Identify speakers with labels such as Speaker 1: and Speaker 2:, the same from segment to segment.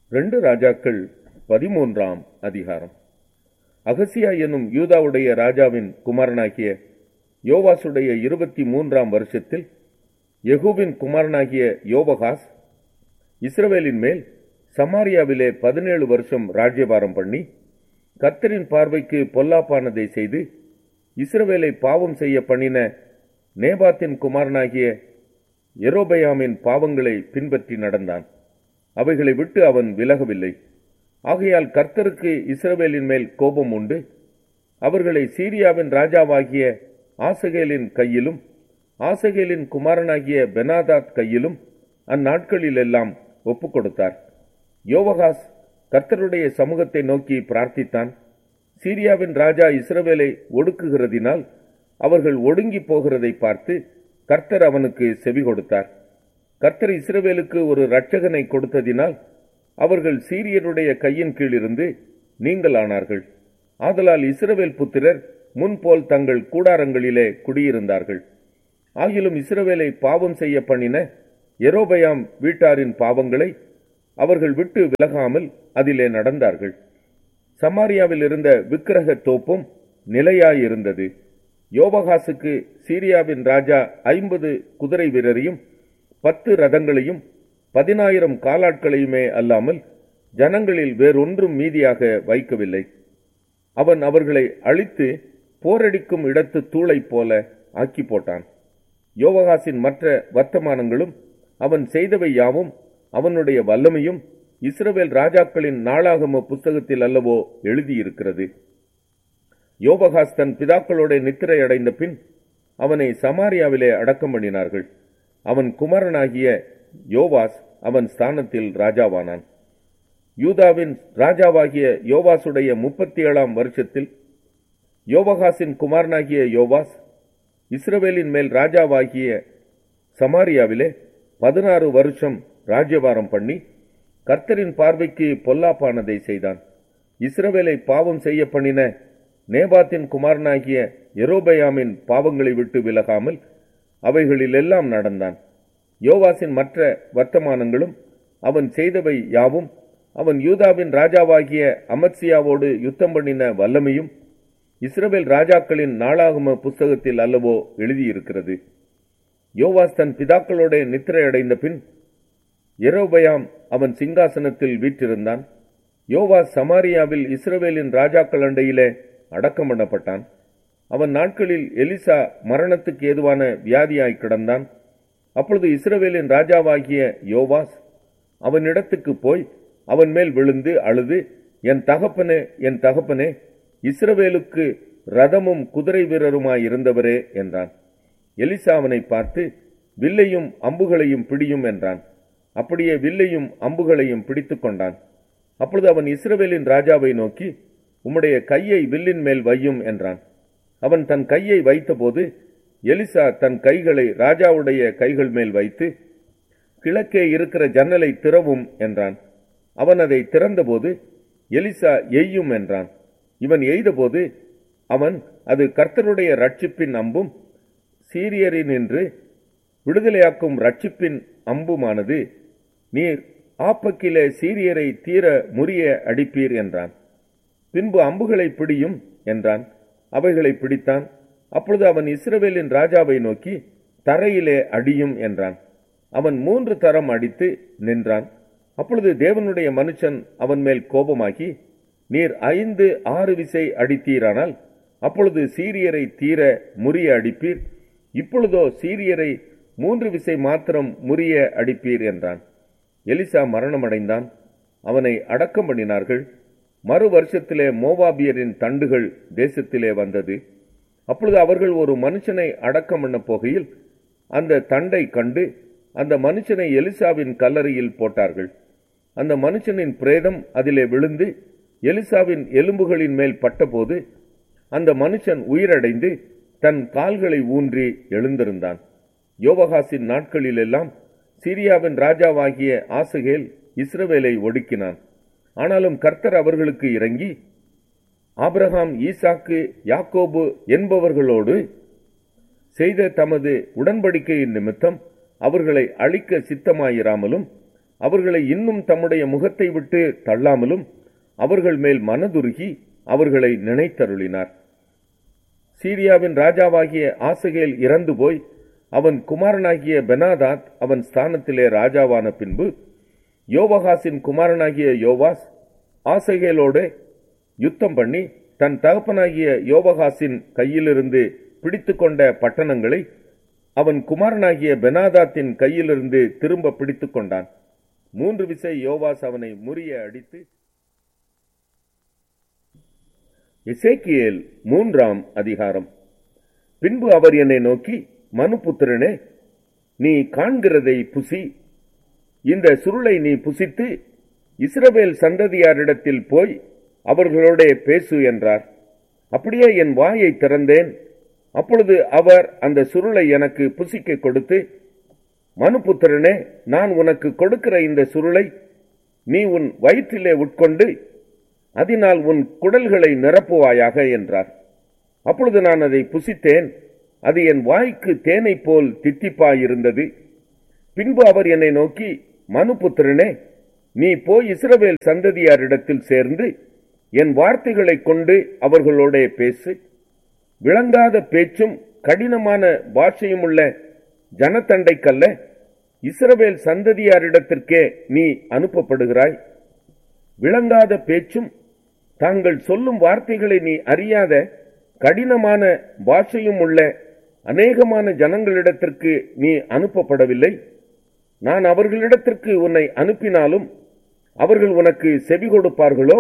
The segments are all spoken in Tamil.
Speaker 1: ரெண்டு ராஜாக்கள் பதிமூன்றாம் அதிகாரம் அகசியா என்னும் யூதாவுடைய ராஜாவின் குமாரனாகிய யோவாசுடைய இருபத்தி மூன்றாம் வருஷத்தில் யெகூவின் குமாரனாகிய யோபகாஸ் இஸ்ரவேலின் மேல் சமாரியாவிலே பதினேழு வருஷம் ராஜ்யபாரம் பண்ணி கர்த்தரின் பார்வைக்கு பொல்லாப்பானதை செய்து இஸ்ரவேலை பாவம் செய்ய பண்ணின நேபாத்தின் குமாரனாகிய எரோபயாமின் பாவங்களை பின்பற்றி நடந்தான் அவைகளை விட்டு அவன் விலகவில்லை ஆகையால் கர்த்தருக்கு இஸ்ரவேலின் மேல் கோபம் உண்டு அவர்களை சீரியாவின் ராஜாவாகிய ஆசகேலின் கையிலும் ஆசகேலின் குமாரனாகிய பெனாதாத் கையிலும் அந்நாட்களிலெல்லாம் ஒப்புக் கொடுத்தார் யோவகாஸ் கர்த்தருடைய சமூகத்தை நோக்கி பிரார்த்தித்தான் சீரியாவின் ராஜா இஸ்ரவேலை ஒடுக்குகிறதினால் அவர்கள் ஒடுங்கி போகிறதை பார்த்து கர்த்தர் அவனுக்கு செவி கொடுத்தார் கர்த்தர் இஸ்ரவேலுக்கு ஒரு இரட்சகனை கொடுத்ததினால் அவர்கள் சீரியருடைய கையின் கீழிருந்து நீங்களானார்கள் ஆதலால் இஸ்ரவேல் புத்திரர் முன்போல் தங்கள் கூடாரங்களிலே குடியிருந்தார்கள் ஆகிலும் இஸ்ரவேலை பாவம் செய்ய பண்ணின எரோபயாம் வீட்டாரின் பாவங்களை அவர்கள் விட்டு விலகாமல் அதிலே நடந்தார்கள் சமாரியாவில் இருந்த விக்கிரக தோப்பும் நிலையாயிருந்தது யோபகாசுக்கு சீரியாவின் ராஜா ஐம்பது குதிரை வீரரையும் பத்து ரதங்களையும் பதினாயிரம் காலாட்களையுமே அல்லாமல் ஜனங்களில் வேறொன்றும் மீதியாக வைக்கவில்லை அவன் அவர்களை அழித்து போரடிக்கும் இடத்து தூளைப் போல ஆக்கி போட்டான் யோவகாசின் மற்ற வர்த்தமானங்களும் அவன் செய்தவை யாவும் அவனுடைய வல்லமையும் இஸ்ரவேல் ராஜாக்களின் நாளாகம புஸ்தகத்தில் அல்லவோ எழுதியிருக்கிறது யோபகாஸ் தன் பிதாக்களோட நித்திரை அடைந்த பின் அவனை சமாரியாவிலே அடக்கம் பண்ணினார்கள் அவன் குமரனாகிய யோவாஸ் அவன் ஸ்தானத்தில் ராஜாவானான் யூதாவின் ராஜாவாகிய யோவாசுடைய முப்பத்தி ஏழாம் வருஷத்தில் யோபகாசின் குமாரனாகிய யோவாஸ் இஸ்ரவேலின் மேல் ராஜாவாகிய சமாரியாவிலே பதினாறு வருஷம் ராஜ்யபாரம் பண்ணி கர்த்தரின் பார்வைக்கு பொல்லாப்பானதை செய்தான் இஸ்ரவேலை பாவம் செய்ய பண்ணின நேபாத்தின் குமாரனாகிய எரோபயாமின் பாவங்களை விட்டு விலகாமல் அவைகளிலெல்லாம் நடந்தான் யோவாசின் மற்ற வர்த்தமானங்களும் அவன் செய்தவை யாவும் அவன் யூதாவின் ராஜாவாகிய அமத்சியாவோடு யுத்தம் பண்ணின வல்லமையும் இஸ்ரவேல் ராஜாக்களின் நாளாகம புஸ்தகத்தில் அல்லவோ எழுதியிருக்கிறது யோவாஸ் தன் பிதாக்களோட நித்திரை அடைந்த பின் எரோபயாம் அவன் சிங்காசனத்தில் வீற்றிருந்தான் யோவாஸ் சமாரியாவில் இஸ்ரவேலின் ராஜாக்கள் அண்டையிலே அடக்கம் பண்ணப்பட்டான் அவன் நாட்களில் எலிசா மரணத்துக்கு ஏதுவான வியாதியாய் கிடந்தான் அப்பொழுது இஸ்ரவேலின் ராஜாவாகிய யோவாஸ் அவனிடத்துக்கு போய் அவன் மேல் விழுந்து அழுது என் தகப்பனே என் தகப்பனே இஸ்ரவேலுக்கு ரதமும் குதிரை வீரருமாய் இருந்தவரே என்றான் எலிசா அவனை பார்த்து வில்லையும் அம்புகளையும் பிடியும் என்றான் அப்படியே வில்லையும் அம்புகளையும் பிடித்துக் கொண்டான் அப்பொழுது அவன் இஸ்ரவேலின் ராஜாவை நோக்கி உம்முடைய கையை வில்லின் மேல் வையும் என்றான் அவன் தன் கையை வைத்தபோது எலிசா தன் கைகளை ராஜாவுடைய கைகள் மேல் வைத்து கிழக்கே இருக்கிற ஜன்னலை திறவும் என்றான் அவன் அதை திறந்தபோது எலிசா எய்யும் என்றான் இவன் எய்தபோது அவன் அது கர்த்தருடைய ரட்சிப்பின் அம்பும் சீரியரினின்று விடுதலையாக்கும் ரட்சிப்பின் அம்புமானது நீர் ஆப்பக்கிலே சீரியரை தீர முறிய அடிப்பீர் என்றான் பின்பு அம்புகளை பிடியும் என்றான் அவைகளை பிடித்தான் அப்பொழுது அவன் இஸ்ரவேலின் ராஜாவை நோக்கி தரையிலே அடியும் என்றான் அவன் மூன்று தரம் அடித்து நின்றான் அப்பொழுது தேவனுடைய மனுஷன் அவன் மேல் கோபமாகி நீர் ஐந்து ஆறு விசை அடித்தீரானால் அப்பொழுது சீரியரை தீர முறிய அடிப்பீர் இப்பொழுதோ சீரியரை மூன்று விசை மாத்திரம் முறிய அடிப்பீர் என்றான் எலிசா மரணமடைந்தான் அவனை அடக்கம் பண்ணினார்கள் மறு வருஷத்திலே மோவாபியரின் தண்டுகள் தேசத்திலே வந்தது அப்பொழுது அவர்கள் ஒரு மனுஷனை அடக்கம் பண்ண போகையில் அந்த தண்டை கண்டு அந்த மனுஷனை எலிசாவின் கல்லறையில் போட்டார்கள் அந்த மனுஷனின் பிரேதம் அதிலே விழுந்து எலிசாவின் எலும்புகளின் மேல் பட்டபோது அந்த மனுஷன் உயிரடைந்து தன் கால்களை ஊன்றி எழுந்திருந்தான் யோவகாசின் நாட்களிலெல்லாம் சிரியாவின் ராஜாவாகிய ஆசகேல் இஸ்ரவேலை ஒடுக்கினான் ஆனாலும் கர்த்தர் அவர்களுக்கு இறங்கி ஆபிரகாம் ஈசாக்கு யாக்கோபு என்பவர்களோடு செய்த தமது உடன்படிக்கையின் நிமித்தம் அவர்களை அழிக்க சித்தமாயிராமலும் அவர்களை இன்னும் தம்முடைய முகத்தை விட்டு தள்ளாமலும் அவர்கள் மேல் மனதுருகி அவர்களை நினைத்தருளினார் சீரியாவின் ராஜாவாகிய ஆசகேல் இறந்து போய் அவன் குமாரனாகிய பெனாதாத் அவன் ஸ்தானத்திலே ராஜாவான பின்பு யோவகாசின் குமாரனாகிய யோவாஸ் ஆசகேலோடு யுத்தம் பண்ணி தன் தகப்பனாகிய யோவகாசின் கையிலிருந்து பிடித்துக்கொண்ட பட்டணங்களை அவன் குமாரனாகிய பெனாதாத்தின் கையிலிருந்து திரும்ப பிடித்துக் கொண்டான் மூன்று விசை யோவாஸ் அவனை முறிய அடித்து எசேக்கியேல் மூன்றாம் அதிகாரம் பின்பு அவர் என்னை நோக்கி மனுபுத்திரனே நீ காண்கிறதை புசி இந்த சுருளை நீ புசித்து இஸ்ரவேல் சந்ததியாரிடத்தில் போய் அவர்களோட பேசு என்றார் அப்படியே என் வாயை திறந்தேன் அப்பொழுது அவர் அந்த சுருளை எனக்கு புசிக்க கொடுத்து மனுபுத்திரனே நான் உனக்கு கொடுக்கிற இந்த சுருளை நீ உன் வயிற்றிலே உட்கொண்டு அதனால் உன் குடல்களை நிரப்புவாயாக என்றார் அப்பொழுது நான் அதை புசித்தேன் அது என் வாய்க்கு தேனை போல் தித்திப்பாயிருந்தது பின்பு அவர் என்னை நோக்கி மனுபுத்திரனே நீ போய் இஸ்ரவேல் சந்ததியாரிடத்தில் சேர்ந்து என் வார்த்தைகளைக் கொண்டு அவர்களோட பேசு விளங்காத பேச்சும் கடினமான பாஷையும் உள்ள ஜனத்தண்டைக்கல்ல இஸ்ரவேல் சந்ததியாரிடத்திற்கே நீ அனுப்பப்படுகிறாய் விளங்காத பேச்சும் தாங்கள் சொல்லும் வார்த்தைகளை நீ அறியாத கடினமான பாஷையும் உள்ள அநேகமான ஜனங்களிடத்திற்கு நீ அனுப்பப்படவில்லை நான் அவர்களிடத்திற்கு உன்னை அனுப்பினாலும் அவர்கள் உனக்கு செவி கொடுப்பார்களோ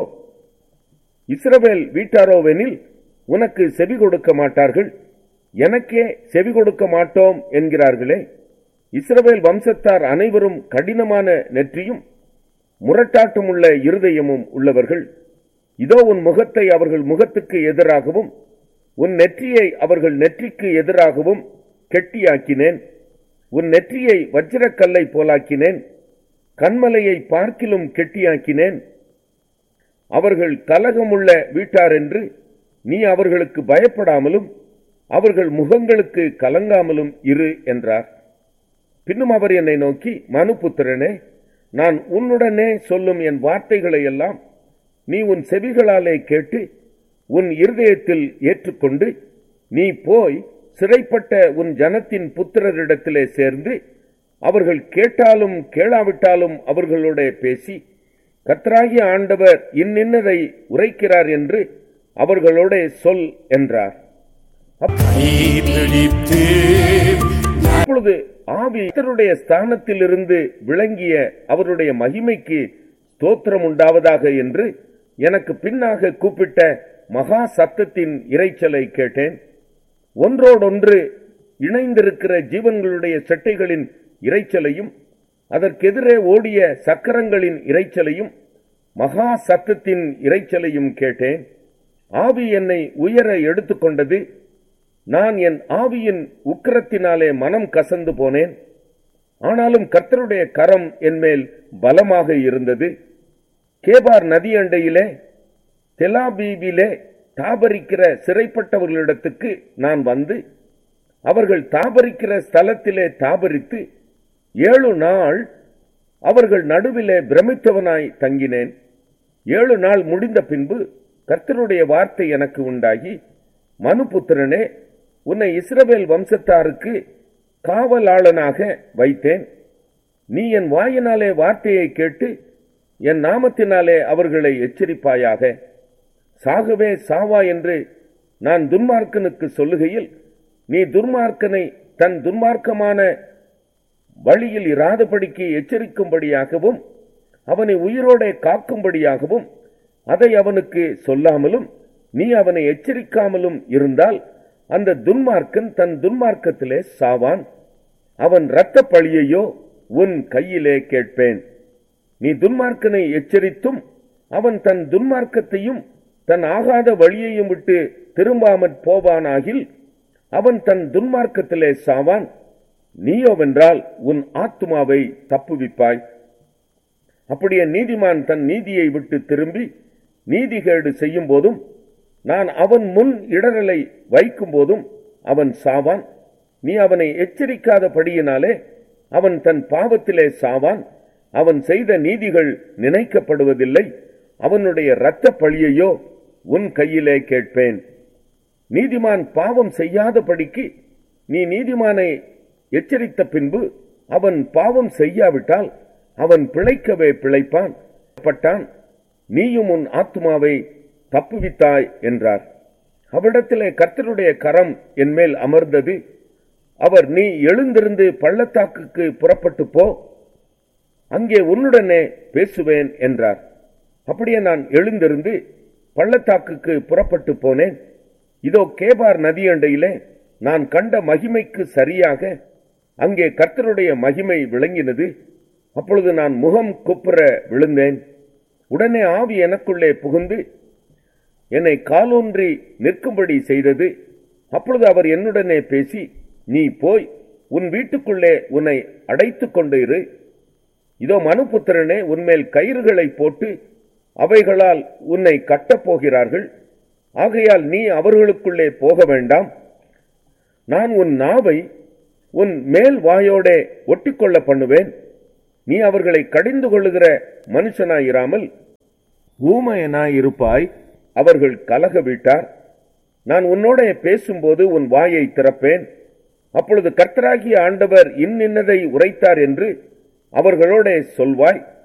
Speaker 1: இஸ்ரவேல் வீட்டாரோவெனில் உனக்கு செவி கொடுக்க மாட்டார்கள் எனக்கே செவி கொடுக்க மாட்டோம் என்கிறார்களே இஸ்ரவேல் வம்சத்தார் அனைவரும் கடினமான நெற்றியும் முரட்டாட்டமுள்ள இருதயமும் உள்ளவர்கள் இதோ உன் முகத்தை அவர்கள் முகத்துக்கு எதிராகவும் உன் நெற்றியை அவர்கள் நெற்றிக்கு எதிராகவும் கெட்டியாக்கினேன் உன் நெற்றியை வஜ்ரக்கல்லை போலாக்கினேன் கண்மலையை பார்க்கிலும் கெட்டியாக்கினேன் அவர்கள் கலகமுள்ள வீட்டார் என்று நீ அவர்களுக்கு பயப்படாமலும் அவர்கள் முகங்களுக்கு கலங்காமலும் இரு என்றார் பின்னும் அவர் என்னை நோக்கி மனுபுத்திரனே நான் உன்னுடனே சொல்லும் என் வார்த்தைகளை எல்லாம் நீ உன் செவிகளாலே கேட்டு உன் இருதயத்தில் ஏற்றுக்கொண்டு நீ போய் சிறைப்பட்ட உன் ஜனத்தின் புத்திரரிடத்திலே சேர்ந்து அவர்கள் கேட்டாலும் கேளாவிட்டாலும் அவர்களோட பேசி கர்த்தராகிய ஆண்டவர் இன்னின்னதை உரைக்கிறார் என்று அவர்களோட சொல் என்றார்
Speaker 2: பிடித்து
Speaker 1: அப்பொழுது ஆவி கர்த்தருடைய ஸ்தானத்திலிருந்து விளங்கிய அவருடைய மகிமைக்கு ஸ்தோத்திரம் உண்டாவதாக என்று எனக்கு பின்னாக கூப்பிட்ட மகா சத்தத்தின் இரைச்சலை கேட்டேன் ஒன்றோடொன்று இணைந்திருக்கிற ஜீவன்களுடைய செட்டைகளின் இரைச்சலையும் அதற்கெதிரே ஓடிய சக்கரங்களின் இரைச்சலையும் மகா சத்தத்தின் இரைச்சலையும் கேட்டேன் ஆவி என்னை உயர எடுத்துக்கொண்டது நான் என் ஆவியின் உக்கிரத்தினாலே மனம் கசந்து போனேன் ஆனாலும் கர்த்தருடைய கரம் என்மேல் பலமாக இருந்தது கேபார் நதி அண்டையிலே தெலாபீபிலே தாபரிக்கிற சிறைப்பட்டவர்களிடத்துக்கு நான் வந்து அவர்கள் தாபரிக்கிற ஸ்தலத்திலே தாபரித்து ஏழு நாள் அவர்கள் நடுவிலே பிரமித்தவனாய் தங்கினேன் ஏழு நாள் முடிந்த பின்பு கர்த்தருடைய வார்த்தை எனக்கு உண்டாகி மனுபுத்திரனே உன்னை இஸ்ரவேல் வம்சத்தாருக்கு காவலாளனாக வைத்தேன் நீ என் வாயினாலே வார்த்தையை கேட்டு என் நாமத்தினாலே அவர்களை எச்சரிப்பாயாக சாகவே சாவா என்று நான் துன்மார்க்கனுக்கு சொல்லுகையில் நீ துன்மார்க்கனை தன் துன்மார்க்கமான வழியில் இராதபடிக்கு எச்சரிக்கும்படியாகவும் அவனை உயிரோடே காக்கும்படியாகவும் அதை அவனுக்கு சொல்லாமலும் நீ அவனை எச்சரிக்காமலும் இருந்தால் அந்த துன்மார்க்கன் தன் துன்மார்க்கத்திலே சாவான் அவன் இரத்த பழியையோ உன் கையிலே கேட்பேன் நீ துன்மார்க்கனை எச்சரித்தும் அவன் தன் துன்மார்க்கத்தையும் தன் ஆகாத வழியையும் விட்டு திரும்பாமற் போவானாகில் அவன் தன் துன்மார்க்கத்திலே சாவான் நீயோவென்றால் உன் ஆத்துமாவை தப்புவிப்பாய் அப்படியே நீதிமான் தன் நீதியை விட்டு திரும்பி நீதிகேடு செய்யும் போதும் நான் அவன் முன் இடரலை வைக்கும் போதும் அவன் சாவான் நீ அவனை எச்சரிக்காதபடியினாலே அவன் தன் பாவத்திலே சாவான் அவன் செய்த நீதிகள் நினைக்கப்படுவதில்லை அவனுடைய இரத்த பழியையோ உன் கையிலே கேட்பேன் நீதிமான் பாவம் செய்யாதபடிக்கு நீ நீதிமானை எச்சரித்த பின்பு அவன் பாவம் செய்யாவிட்டால் அவன் பிழைக்கவே பிழைப்பான் பட்டான் நீயும் உன் ஆத்மாவை தப்புவித்தாய் என்றார் அவ்விடத்திலே கர்த்தருடைய கரம் என் மேல் அமர்ந்தது அவர் நீ எழுந்திருந்து பள்ளத்தாக்குக்கு புறப்பட்டு போ அங்கே உன்னுடனே பேசுவேன் என்றார் அப்படியே நான் எழுந்திருந்து பள்ளத்தாக்குக்கு புறப்பட்டு போனேன் இதோ கேபார் நதியண்டையிலே நான் கண்ட மகிமைக்கு சரியாக அங்கே கர்த்தருடைய மகிமை விளங்கினது அப்பொழுது நான் முகம் குப்புற விழுந்தேன் உடனே ஆவி எனக்குள்ளே புகுந்து என்னை காலூன்றி நிற்கும்படி செய்தது அப்பொழுது அவர் என்னுடனே பேசி நீ போய் உன் வீட்டுக்குள்ளே உன்னை அடைத்துக் கொண்டு இரு இதோ மனுபுத்திரனே உன்மேல் கயிறுகளை போட்டு அவைகளால் உன்னை கட்டப் போகிறார்கள் ஆகையால் நீ அவர்களுக்குள்ளே போக வேண்டாம் நான் உன் நாவை உன் மேல் வாயோடே ஒட்டிக்கொள்ள பண்ணுவேன் நீ அவர்களை கடிந்து கொள்ளுகிற மனுஷனாயிராமல் ஊமையனாயிருப்பாய் அவர்கள் கலக விட்டார் நான் உன்னோட பேசும்போது உன் வாயை திறப்பேன் அப்பொழுது கர்த்தராகிய ஆண்டவர் இன்னின்னதை உரைத்தார் என்று அவர்களோட சொல்வாய்